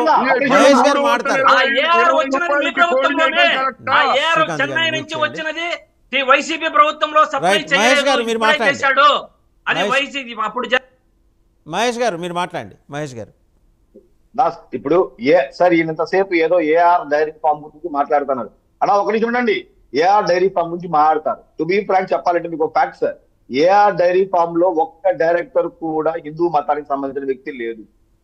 ఖచ్చితంగా. ఈ మహేష్ గారు మూడు మాట్లాడతారు. వందల ఆ ఇరవై ఏఆర్ రూపాయలకి వచ్చినది మీ కోడి ప్రభుత్వంలోనే చేయడం కరెక్టా? ఆ ఏఆర్ శ్రీకాంత్ గారు చెన్నై మీరు నుంచి చేయండి. వచ్చినది ఈ వైసీపీ ప్రభుత్వంలో సప్లై రైట్. మహేష్ చేయలేదు గారు మీరు ఇప్పుడే మాట్లాడండి. చేశాడు అది మహేష్- వైసీపీ అప్పుడు జ- మహేష్ గారు మీరు మాట్లాడండి మహేష్ గారు నా ఇప్పుడు ఏ సార్ ఈయన ఇంతసేపు ఏదో ఏఆర్ డైరీ ఫామ్ గురించి మాట్లాడుతున్నారు అలా ఒక నిమిషం ఉండండి ఏఆర్ డైరీ ఫామ్ గురించి మాట్లాడతారు టు బీ ఫ్రాంక్ చెప్పాలంటే మీకు fact sir AR dairy farm లో ఒక్క డైరెక్టర్ కూడా హిందూ మతానికి సంబంధించిన వ్యక్తి లేదు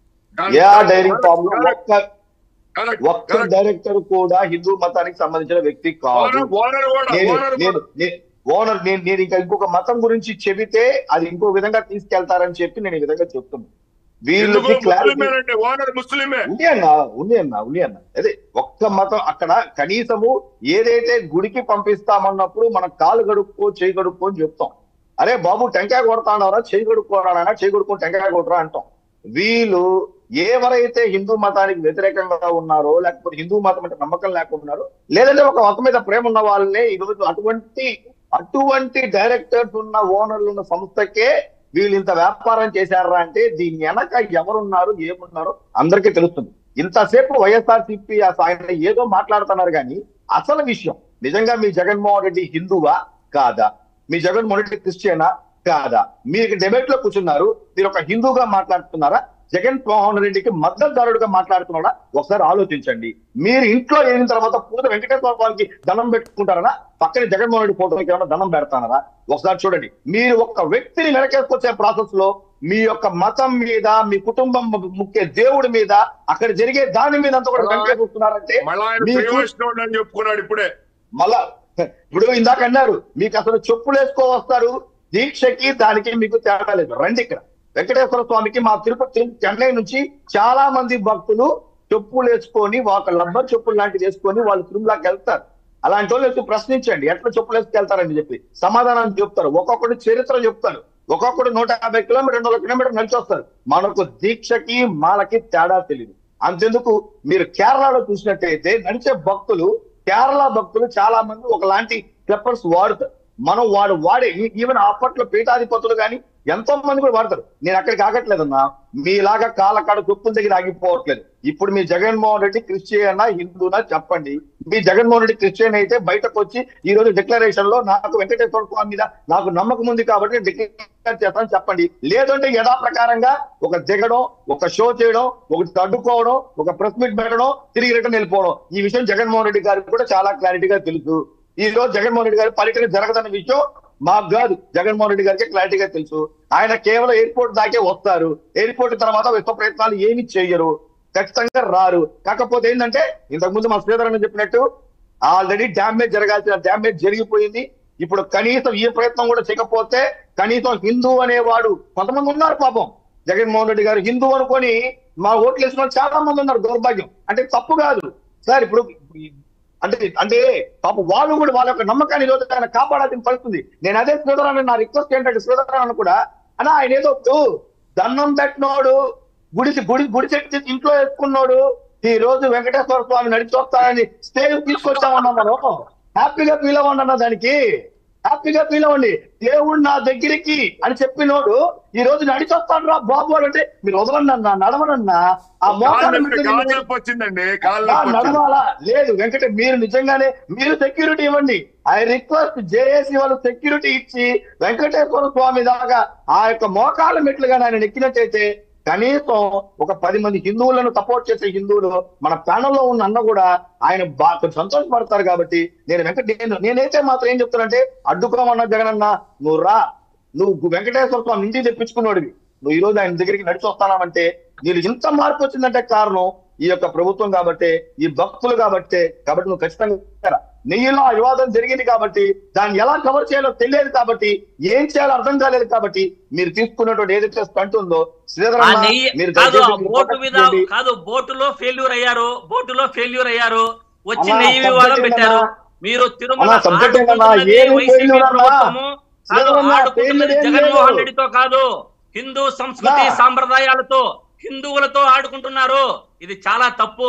ఏఆర్ డైరీ ఫామ్ లో ఒక్క కరెక్ట్, ఒక్క కరెక్ట్. డైరెక్టర్ కూడా హిందూ మతానికి సంబంధించిన వ్యక్తి కాదు ఓనర్ ఓనర్ కూడా నేను ఓనర్ నేను కూడా నే- ఓనర్ నేను నేను ఇంకా ఇంకొక మతం గురించి చెబితే అది ఇంకో విధంగా తీసుకెళ్తారని చెప్పి నేను ఈ విధంగా చెప్తున్నాను వీళ్ళకి ఎందుకో క్లారిటీ ముస్లిమేనండి ఓనర్ ముస్లిమే ఉంది అన్న ఉంది అన్న ఉంది అన్న అదే ఒక్క మతం అక్కడ కనీసము ఏదైతే గుడికి పంపిస్తామన్నప్పుడు మనం కాలు గడుక్కో చేయి గడుక్కో అని చెప్తాం అరే బాబు టెంకాయ కొడతాడారా చేయి గడుక్కోరానా చేయి గడుక్కొని టెంకాయ కొట్టరా అంటాం వీళ్ళు ఎవరైతే హిందూ మతానికి వ్యతిరేకంగా ఉన్నారో లేకపోతే హిందూ మతం అంటే నమ్మకం లేకున్నారో లేదంటే ఒక మతం మీద ప్రేమ ఉన్న వాళ్ళనే ఈరోజు అటువంటి అటువంటి డైరెక్టర్స్ ఉన్న ఓనర్లు ఉన్న సంస్థకే వీళ్ళు ఇంత వ్యాపారం చేశారా అంటే దీని వెనక ఎవరున్నారు ఏమున్నారు అందరికీ తెలుస్తుంది ఇంతసేపు వైఎస్ఆర్ సిపి ఆయన ఏదో మాట్లాడుతున్నారు కానీ అసలు విషయం నిజంగా మీ జగన్మోహన్ రెడ్డి హిందువా కాదా మీ జగన్మోహన్ రెడ్డి క్రిస్టియనా కాదా మీరు డిబేట్ లో కూర్చున్నారు మీరు ఒక హిందూగా మాట్లాడుతున్నారా జగన్ మోహన్ రెడ్డికి మద్దతుదారుడుగా మాట్లాడుతున్నారా ఒకసారి ఆలోచించండి మీరు ఇంట్లో వెళ్ళిన తర్వాత పూజ వెంకటేశ్వర స్వామికి దండం పెట్టుకుంటారా పక్కన జగన్మోహన్ రెడ్డి ఫోటోకి ఏమైనా దండం పెడతానరా ఒకసారి చూడండి మీరు ఒక వ్యక్తిని వెనకేసుకొచ్చే ప్రాసెస్ లో మీ యొక్క మతం మీద మీ కుటుంబం ముఖ్య దేవుడి మీద అక్కడ జరిగే దాని మీద అంతా కూడా వెనకేసుకున్నారంటే మళ్ళా ఆయన మీకు- ప్రియవైష్ణవుడు అని చెప్పుకున్నాడు ఇప్పుడే మళ్ళా ఇప్పుడు ఇందాక అన్నారు మీకు అసలు చెప్పులు వేసుకో వస్తారు దీక్షకి దానికి మీకు తేడా లేదు రండి ఇక్కడ వెంకటేశ్వర స్వామికి మా తిరుపతి తిరు- చెన్నై నుంచి చాలా మంది భక్తులు చెప్పులు వేసుకొని ఒక లబ్బర్ చెప్పులు లాంటివి వేసుకొని వాళ్ళు తిరుమలకి వెళ్తారు అలాంటి వాళ్ళు వచ్చి ప్రశ్నించండి ఎట్లా చెప్పులు వేసుకెళ్తారని చెప్పి సమాధానం చెప్తారు ఒక్కొక్కటి చరిత్ర చెప్తారు ఒక్కొక్కడు నూట యాభై కిలోమీటర్ రెండు వందల కిలోమీటర్ నడిచి వస్తారు మనకు దీక్షకి మాలకి తేడా తెలియదు అంతెందుకు మీరు కేరళలో చూసినట్టయితే నడిచే భక్తులు కేరళ భక్తులు చాలా మంది ఒకలాంటి స్లిప్పర్స్ వాడుతారు మనం వాడు వాడే ఈ- ఈవెన్ అప్పట్లో పీఠాధిపతులు కానీ ఎంతో మంది కూడా వాడతారు నేను అక్కడికి ఆగట్లేదన్నా మీలాగా కాలకాడ చొప్పుల దగ్గర ఆగిపోవట్లేదు ఇప్పుడు మీ జగన్మోహన్ రెడ్డి క్రిస్టియనా హిందూనా చెప్పండి మీ జగన్మోహన్ రెడ్డి క్రిస్టియన్ అయితే బయటకు వచ్చి ఈ రోజు డిక్లరేషన్ లో నాకు వెంకటేశ్వర స్వామి మీద నాకు నమ్మకం ఉంది కాబట్టి నేను డిక్లేర్ చేస్తాను చెప్పండి లేదంటే యథా ప్రకారంగా ఒక దిగడం ఒక షో చేయడం ఒకటి అడ్డుకోవడం ఒక ప్రెస్ మీట్ పెట్టడం తిరిగి రిటర్న్ వెళ్ళిపోవడం ఈ విషయం జగన్మోహన్ రెడ్డి గారికి కూడా చాలా క్లారిటీగా తెలుసు ఈ రోజు జగన్మోహన్ రెడ్డి గారి పర్యటన జరగదన్న విషయం మాకు కాదు జగన్మోహన్ రెడ్డి గారికి క్లారిటీగా తెలుసు ఆయన కేవలం ఎయిర్పోర్ట్ దాకే వస్తారు ఎయిర్పోర్ట్ తర్వాత విశ్వ ప్రయత్నాలు ఏమి చేయరు ఖచ్చితంగా రారు కాకపోతే ఏంటంటే ఇంతకు ముందు మా శ్రీధర్ అన్న చెప్పినట్టు ఆల్రెడీ డ్యామేజ్ జరగాల్సిన డ్యామేజ్ జరిగిపోయింది ఇప్పుడు కనీసం ఈ ప్రయత్నం కూడా చేయకపోతే కనీసం హిందూ అనేవాడు కొంతమంది ఉన్నారు పాపం జగన్మోహన్ రెడ్డి గారు హిందూ అనుకొని మా ఓట్లు వేసిన వాళ్ళు చాలా మంది ఉన్నారు దౌర్భాగ్యం అంటే తప్పు కాదు సార్ ఇప్పుడు అంటే అంటే పాప వాళ్ళు కూడా వాళ్ళ యొక్క నమ్మకాన్ని ఈ రోజు ఆయన కాపాడాల్సిన పరిస్థితుంది నేను అదే శ్రీధరాన్ని నా రిక్వెస్ట్ ఏంటంటే శ్రీధరాన్ని కూడా అన్నా ఆయన ఏదో ఇప్పుడు దండం పెట్టినోడు గుడి గుడి గుడి చెట్టు తీసి ఇంట్లో వేసుకున్నాడు ఈ రోజు వెంకటేశ్వర స్వామి నడిచి వస్తానని స్టేజ్ తీసుకొచ్చామన్నా మనం హ్యాపీగా ఫీల్ అవ్వండి అన్న దానికి హ్యాపీగా ఫీల్ అవ్వండి దేవుడు నా దగ్గరికి అని చెప్పినోడు ఈ రోజు నడిచి వస్తాడు రా బాబు అని అంటే మీరు వదలండి అన్న నడవనన్నా ఆ కాళ్ళు మోకాళ్ళ నొప్పి మీద కాళ్ళు మీరు- నొప్పి వచ్చిందండి కాళ్ళు ఆ, నొప్పి వచ్చింది. నడవాలా లేదు వెంకట మీరు నిజంగానే మీరు సెక్యూరిటీ ఇవ్వండి ఐ రిక్వెస్ట్ జేఏసీ వాళ్ళు సెక్యూరిటీ ఇచ్చి వెంకటేశ్వర స్వామి దాకా ఆ యొక్క మోకాళ్ళ మెట్లుగా ఆయన ఎక్కినట్టయితే కనీసం ఒక పది మంది హిందువులను సపోర్ట్ చేసే హిందువులు మన ప్యానల్లో ఉన్న అన్న కూడా ఆయన బా- కొంచెం సంతోషపడతారు కాబట్టి నేను వెంకట నేను నేనైతే మాత్రం ఏం చెప్తానంటే అడ్డుకోమన్నా జగనన్న నువ్వు రా నువ్వు వెంకటేశ్వర స్వామి ఇంటికి తెప్పించుకున్నాడివి నువ్వు ఈ రోజు ఆయన దగ్గరికి నడిచి వస్తానావంటే నీకు ఇంత మార్పు వచ్చిందంటే కారణం ఈ యొక్క ప్రభుత్వం కాబట్టి ఈ భక్తులు కాబట్టి కాబట్టి నువ్వు ఖచ్చితంగా రా. నెయ్యిలో ఆ వివాదం జరిగింది కాబట్టి దాన్ని ఎలా కవర్ చేయాలో తెలియదు కాబట్టి ఏం చేయాలో అర్థం కాలేదు కాబట్టి మీరు తీసుకున్నటువంటి ఏదైతే స్టంట్ ఉందో శ్రీధర్ ఆ అన్న, నెయ్యి మీరు కాదు ఆ దయచేసి బోటు మీద చేయండి. కాదు బోటులో ఫెయిల్యూర్ అయ్యారు బోటులో ఫెయిల్యూర్ అయ్యారు వచ్చి అన్నా, నెయ్యి subject వివాదం ఏంటన్నా? పెట్టారు మీరు తిరుమల అన్నా, subject ఏంటన్నా? ఆడుకుంటున్నది ఏమి వైసీపీ failure అన్నా? ప్రభుత్వము కాదు లేదన్నా, ఆడుకుంటున్నది failure ఏం జగన్మోహన్ లేదు. రెడ్డితో కాదు హిందూ సంస్కృతి అన్నా. సాంప్రదాయాలతో హిందువులతో ఆడుకుంటున్నారు ఇది చాలా తప్పు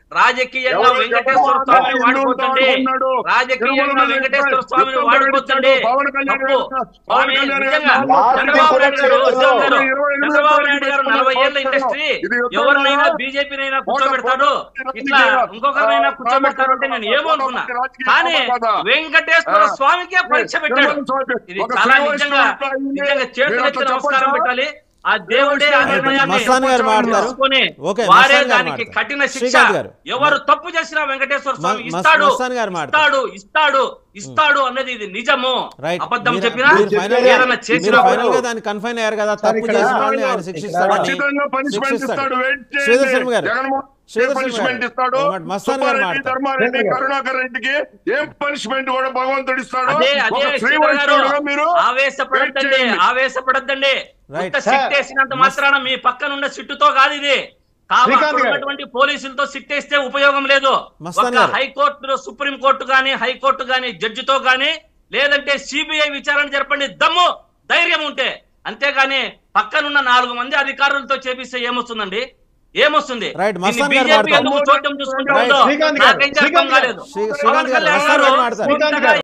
రాజకీయంగా ఎవరు వెంకటేశ్వర జగన్మోహన్ స్వామిని రెడ్డి వాడుకోవద్దండి ఉన్నాడు. రాజకీయంగా తిరుమల వెంకటేశ్వర వెంకటేశ్వర స్వామిని స్వామి వాడుకోవద్దండి పవన్ కళ్యాణ్ తప్పు గారు, స్వామి పవన్ కళ్యాణ్ నిజంగా గారు, చంద్రబాబు నాయుడు గారు రాజకీయ ఉద్యమం గారు, ఇరవై ఎనిమిది చంద్రబాబు తారీఖు నాయుడు గారు పెట్టుకున్న నలభై ఏళ్ళ పోస్టర్ ఇండస్ట్రీ ఇది యుద్ధం ఎవరినైనా కాదు. బీజేపీనైనా ఫోటో కూర్చోబెడతాడు ఫోటో ఇట్లా రాజకీయ ఇంకొకరినైనా ఆ, కూర్చోబెడతాడు అంటే నేను ఏమో అనుకున్నా కానీ వెంకటేశ్వర ఆ. స్వామికే పరీక్ష పెట్టాడు ఇది ఒక చాలా శ్రీవైష్ణవ నిజంగా అయింది. నిజంగా చేతులు మీరు ఎత్తి అట్లా నమస్కారం చెప్పొచ్చా? పెట్టాలి ఆ దేవుడే ఆ రైట్. నిర్ణయాన్ని మస్తాన్ గారు మాట్లాడతారు. తీసుకొని ఓకే, వారే మస్తాన్ గారు దానికి మాట్లాడతారు. కఠిన శిక్ష శ్రీకాంత్ గారు. ఎవరు తప్పు చేసినా వెంకటేశ్వర స్వామి మస్- ఇస్తాడు మస్తాన్ గారు మాట్లాడతారు. ఇస్తాడు ఇస్తాడు ఇస్తాడు అన్నది ఇది నిజము రైట్ అబద్ధం మీరు- చెప్పినా మీరు ఫైనల్ గా- ఏదైనా మీరు చేసినా ఫైనల్ గా దాన్ని కన్ఫైన్ అయ్యారు కదా తప్పు ఇక్కడ- చేసిన వాళ్ళని ఆయన శిక్షిస్తాడని ఖచ్చితంగా పనిష్మెంట్ శిక్షిస్తాడు ఇస్తాడు వెయిట్ శ్రీధర్ శర్మ గారు. జగన్మోహన్ శ్రీధర్ శర్మ పనిష్మెంట్ గారు. ఇస్తాడు ఒకటి మస్తాన్ గారు సుబ్బారెడ్డి మాట్లాడతారు. ధర్మారెడ్డి కరుణాకర్ రెడ్డికి ఏం పనిష్మెంట్ కూడా భగవంతుడు ఇస్తాడు అదే అదే ఒక శ్రీ శ్రీధర్ గారు వైష్ణవుడుగా మీరు ఆవేశపడద్దండి వెయిట్ చేయండి. ఆవేశపడద్దండి రైట్. కొత్త సిట్ వేసినంత మాత్రాన మీ పక్కన ఉన్న సిట్టుతో కాదు ఇది కావాలి శ్రీకాంత్ అక్కడ గారు. ఉన్నటువంటి పోలీసులతో సిట్ వేస్తే ఉపయోగం లేదు మస్తాన్ ఒక గారు. హైకోర్టు సుప్రీం కోర్టు గాని హైకోర్టు గాని జడ్జితో గాని లేదంటే సిబిఐ విచారణ జరపండి దమ్ము ధైర్యం ఉంటే అంతేగాని పక్కనున్న నాలుగు మంది అధికారులతో చేపిస్తే ఏమొస్తుందండి ఏమొస్తుంది రైట్, దీన్ని మస్తాన్ గారు బీజేపీ మాట్లాడతారు. ఎందుకు చోద్యం చూసుకుంటూ రైట్, ఉందో శ్రీకాంత్ గారు, నాకైతే అర్థం శ్రీకాంత్ గారు. కాలేదు శ్రీ- పవన్ శ్రీకాంత్ గారు, కళ్యాణ్ మస్తాన్ గారు గారు మాట్లాడతారు. శ్రీకాంత్ ఇంతగా గారు.